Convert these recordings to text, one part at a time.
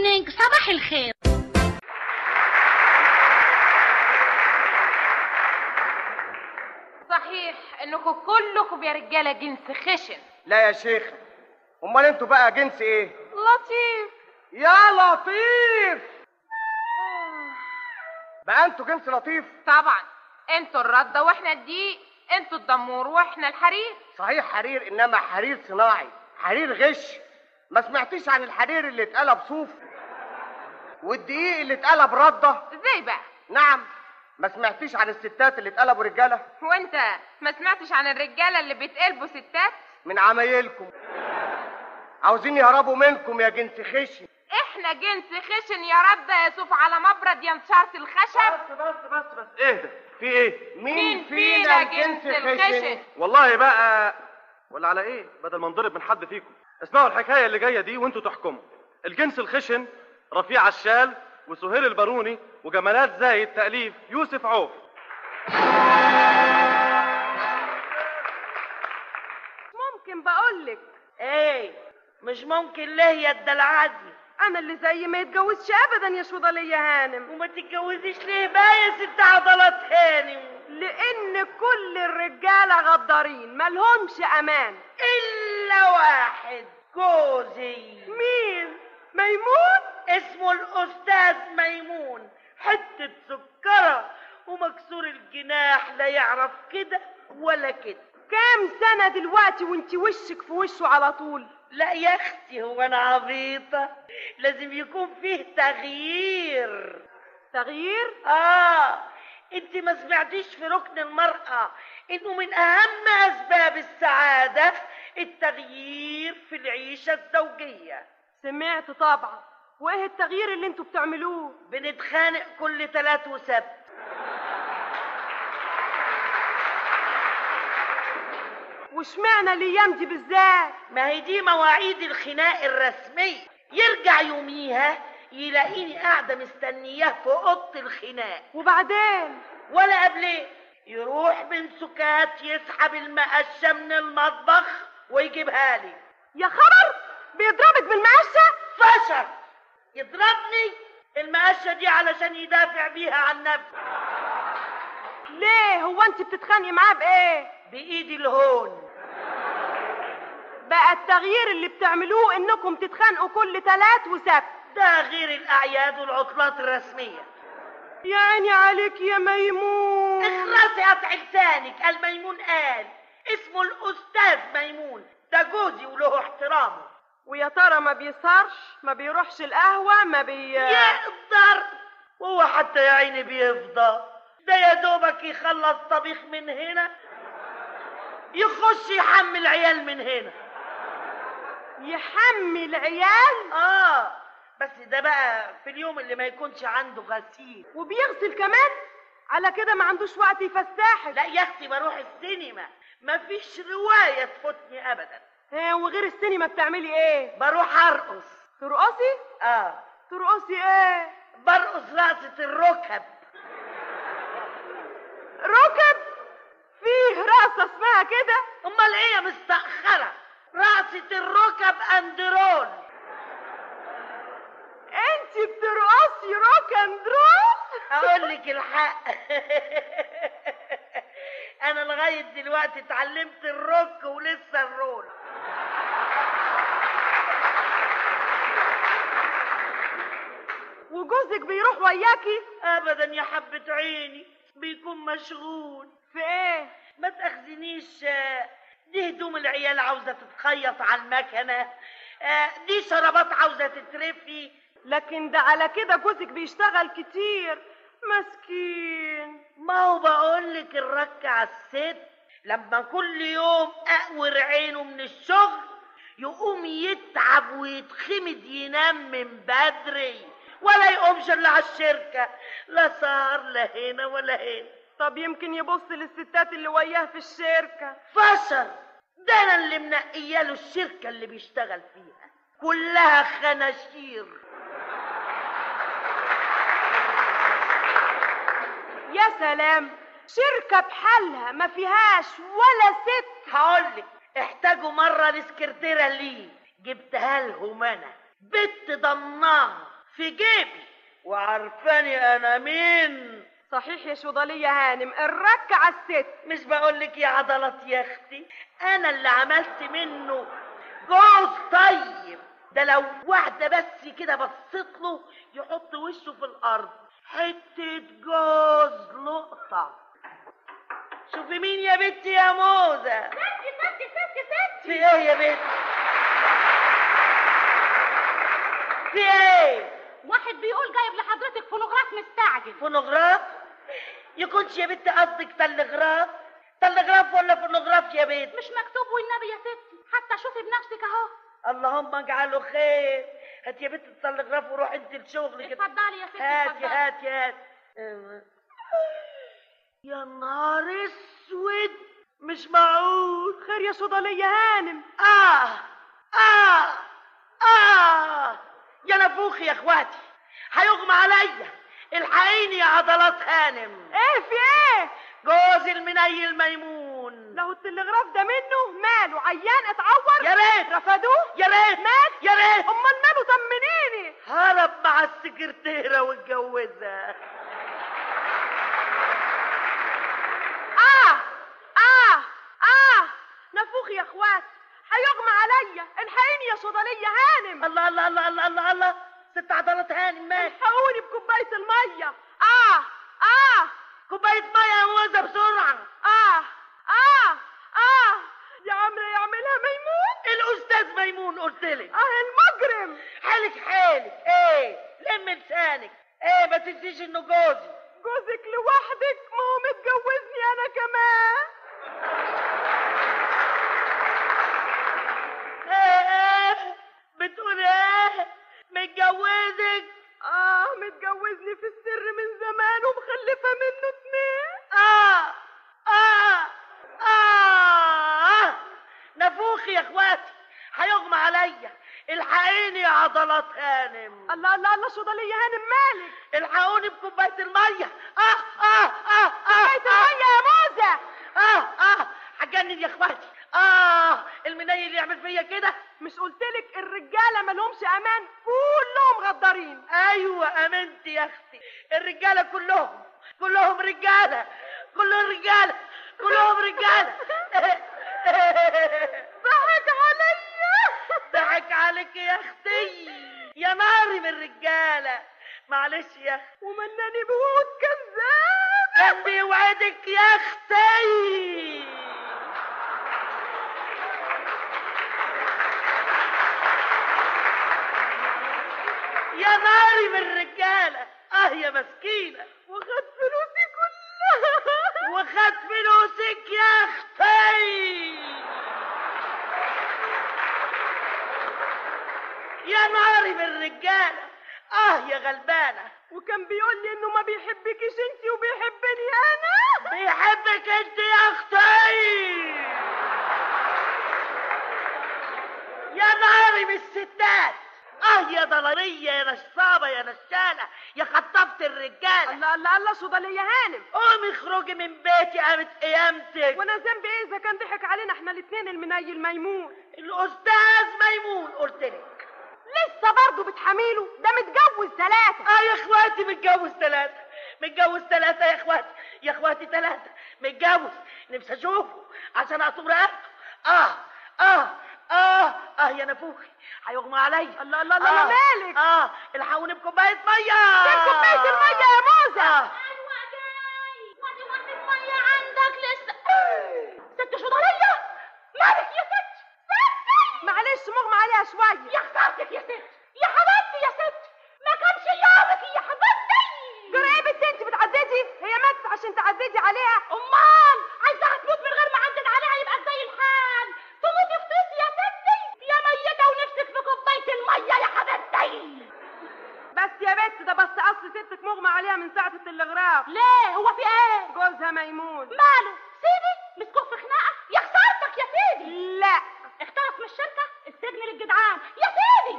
مورنينج صباح الخير صحيح انكم كلكم يا رجاله جنس خشن لا يا شيخ امال انتوا بقى جنس ايه لطيف يا لطيف بقى انتوا جنس لطيف طبعا انتوا الرده واحنا الدقيق انتوا الدمور واحنا الحرير صحيح حرير انما حرير صناعي حرير غش ما سمعتيش عن الحرير اللي اتقلب صوف والدقيق اللي اتقلب رده ازاي بقى نعم ما سمعتيش عن الستات اللي اتقلبوا رجاله وانت ما سمعتش عن الرجاله اللي بيتقلبوا ستات من عمايلكم عاوزين يهربوا منكم يا جنس خشن احنا جنس خشن يا رده يا سوف على مبرد يا نشارة الخشب بس بس بس بس اهدى في ايه مين فينا جنس الخشن والله بقى ولا على ايه بدل ما نضرب من حد فيكم اسمعوا الحكايه اللي جايه دي وانتوا تحكموا الجنس الخشن رفيع الشال وسهير الباروني وجمالات زايد تاليف يوسف عوف ممكن بقولك ايه مش ممكن ليه يا الدلعادي انا اللي زي ما يتجوزش ابدا يا شوضلية هانم وما تتجوزيش ليه بقى يا ست عضلات هانم لان كل الرجالة غدارين ملهمش امان الا واحد جوزي مين ميمون اسمه الاستاذ ميمون حتة سكرة ومكسور الجناح لا يعرف كده ولا كده كام سنة دلوقتي وانت وشك في وشه على طول لا يا اختي هو انا عبيطة لازم يكون فيه تغيير تغيير اه انت ما سمعتيش في ركن المرأة انه من اهم اسباب السعادة التغيير في العيشة الزوجية سمعت طبعا وايه التغيير اللي انتوا بتعملوه بنتخانق كل تلات وسبت واشمعنى الايام دي بالذات ما هي دي مواعيد الخناق الرسمية يرجع يوميها يلاقيني قاعدة مستنياه في أوضة الخناق وبعدين ولا قبليه يروح من سكات يسحب المقشة من المطبخ ويجيبها لي يا خبر بيضربك بالمقشة فشل يضربني المقشة دي علشان يدافع بيها عن نفسه ليه هو انت بتتخانقي معاه بايه بإيدي الهون بقى التغيير اللي بتعملوه انكم تتخانقوا كل تلات وسبت ده غير الأعياد والعطلات الرسمية يا عيني عليك يا ميمون اخلصي قطع لسانك الميمون قال اسمه الأستاذ ميمون ده جوزي وله احترامه ويا ترى ما بيسهرش ما بيروحش القهوة ما بي يقدر وهو حتى يا عيني بيفضى ده يا دوبك يخلص طبيخ من هنا يخش يحمل عيال من هنا يحمي العيال اه بس ده بقى في اليوم اللي ما يكونش عنده غسيل وبيغسل كمان على كده ما عندوش وقت يفسحك لا يا اختي بروح السينما مفيش رواية تفوتني ابدا ها وغير السينما بتعملي ايه بروح ارقص ترقصي اه ترقصي ايه برقص رقصة الركب ركب فيه رقصة اسمها كده امال ايه يا مستأخرة رقصة الركب اندرول انت بترقصي روك اند رول اقول لك الحق انا لغايه دلوقتي اتعلمت الروك ولسه الرول وجوزك بيروح وياكي ابدا يا حبه عيني بيكون مشغول في ايه ما تاخذنيش آه، دي هدوم العيال عاوزه تتخيط على المكنه آه، دي شرابات عاوزه تترفي لكن ده على كده جوزك بيشتغل كتير مسكين ما هو بقول لك الرك على الست لما كل يوم اقور عينه من الشغل يقوم يتعب ويتخمد ينام من بدري ولا يقومش الا على الشركه لا سهر لا هنا ولا هنا طب يمكن يبص للستات اللي وياه في الشركة فشل ده انا اللي منقيه له الشركه اللي بيشتغل فيها كلها خناشير يا سلام شركة بحالها ما فيهاش ولا ست هقولك احتاجوا مرة لسكرتيرة ليه جبتها لهم انا بنت ضمناها في جيبي وعارفاني انا مين صحيح يا شوضلية هانم الرك على الست مش بقولك يا عضلات يا اختي انا اللي عملت منه جوز طيب ده لو واحدة بس كده بصيت له يحط وشه في الارض حتة جوز لقطة شوفي مين يا بنتي يا موزة ستي ستي ستي ستي في ايه يا بنت في ايه واحد بيقول جايب لحضرتك فونوغراف مستعجل فونوغراف يكونش يا بنت قصدك تلغراف تلغراف ولا فونوغراف يا بنت مش مكتوب والنبي يا ستي حتى شوفي بنفسك اهو اللهم اجعله خير هات يا بنت التلغراف وروح انت لشغلك اتفضلي يا ستي هاتي اتفضلي. هاتي هاتي يا نهار اسود مش معقول خير يا شوضلية هانم آه آه آه يا نفوخي يا اخواتي هيغمى عليا الحقيني يا عضلات هانم ايه في ايه جوز المنيل ميمون لو التلغراف ده منه ماله عيان اتعور يا ريت رفضوه يا ريت مات يا ريت امال ماله طمنيني هرب مع السكرتيرة واتجوزها اه اه اه نفوخ يا اخوات هيغمى عليا الحقيني يا صيدليه هانم الله الله الله الله الله الله ست عضلات هانم مات الحقوني بكوبايه الميه اه اه كوباية مية يا موزة بسرعة اه اه اه يا عمرو يعملها ميمون الأستاذ ميمون قلتلك اه المجرم حالك حالك ايه لم لسانك ايه ما تنسيش انه جوزي جوزك لوحدك ما هو متجوزني انا كمان ايه ايه بتقول ايه متجوزك اه متجوزني في السر من زمان ومخلفه منه اتنين اه اه اه نفوخي يا اخواتي هيغمى عليا الحقيني يا عضلات هانم الله الله الله صيدليه هانم مالك الحقوني بكوبايه الميه اه اه اه اه كوبايه الميه يا موزه اه اه هتجنن يا اخواتي اه المنيل اللي يعمل فيا كده مش قلتلك الرجاله مالهمش امان كلهم غدارين ايوه امنت يا اختي الرجاله كلهم كلهم رجاله كلهم رجاله كلهم رجاله ضحك عليا ضحك عليك يا اختي يا ناري من الرجاله معلش يا اختي ومناني بوعود كذاب كان بيوعدك يا اختي يا ناري من الرجاله اه يا مسكينه وخد فلوسي كلها وخد فلوسك يا اختي يا ناري من الرجاله اه يا غلبانه وكان بيقول لي انه ما بيحبكيش انت وبيحبني انا بيحبك انت يا اختي يا ناري من الستات اه يا ضلالية يا نشابة يا نشالة يا خطفت الرجالة الله الله الله صيدليه هانم قومي اخرجي من بيتي قامت قيامتك وانا ذنبي ايه اذا كان ضحك علينا احنا الاتنين المنيل ميمون الاستاذ ميمون قلت لك لسه برضه بتحميله ده متجوز ثلاثة اه يا اخواتي متجوز ثلاثة متجوز ثلاثة يا اخواتي يا اخواتي ثلاثة متجوز نفسي اشوفه عشان اقطم رقبته اه اه اه اه يا نفوخي هيغمى عليا الله الله الله مالك اه الحقوني بكوباية مية فين كوباية المية يا موزة آه. ايوه جاي ودي ودي الميه عندك لسه ست شضريه مالك يا ست ستي معلش مغمى عليها شوية يا خسارتك يا ست يا حبيبتي يا ست ما كانش يومك يا حبيبتي جرى ايه بنت انت بتعددي هي ماتت عشان تعددي عليها امال عايزاها تموت من غير ما عدد عليها يبقى زي الحال تموتي في طيس يا ستي يا ميته ونفسك في كوبايه الميه يا حبيبتي بس يا بنت ده بس اصل ستك مغمى عليها من ساعة التلغراف ليه هو في ايه جوزها ميمون ماله سيدي مسكوه في خناقه يا خسارتك يا سيدي لا اختلف من الشركه السجن للجدعان يا سيدي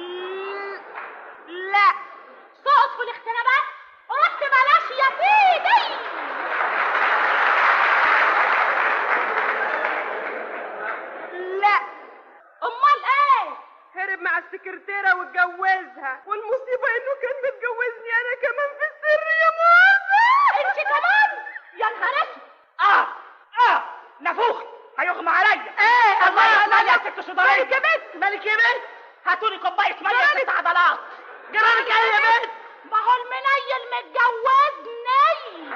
لا سقط في الاختنابات ورحت بلاش يا سيدي لا امال ايه هرب مع السكرتيرة واتجوزها والمصيبة ان نفوخ هيغمى عليا ايه الله الله الله يا ست شضرية مالك يا بنت مالك يا بنت هاتولي كوباية مية ست عضلات جرالك ايه يا بنت ما هو المنيل متجوزني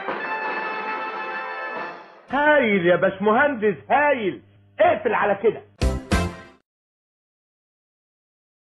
هايل يا باشمهندس هايل اقفل على كده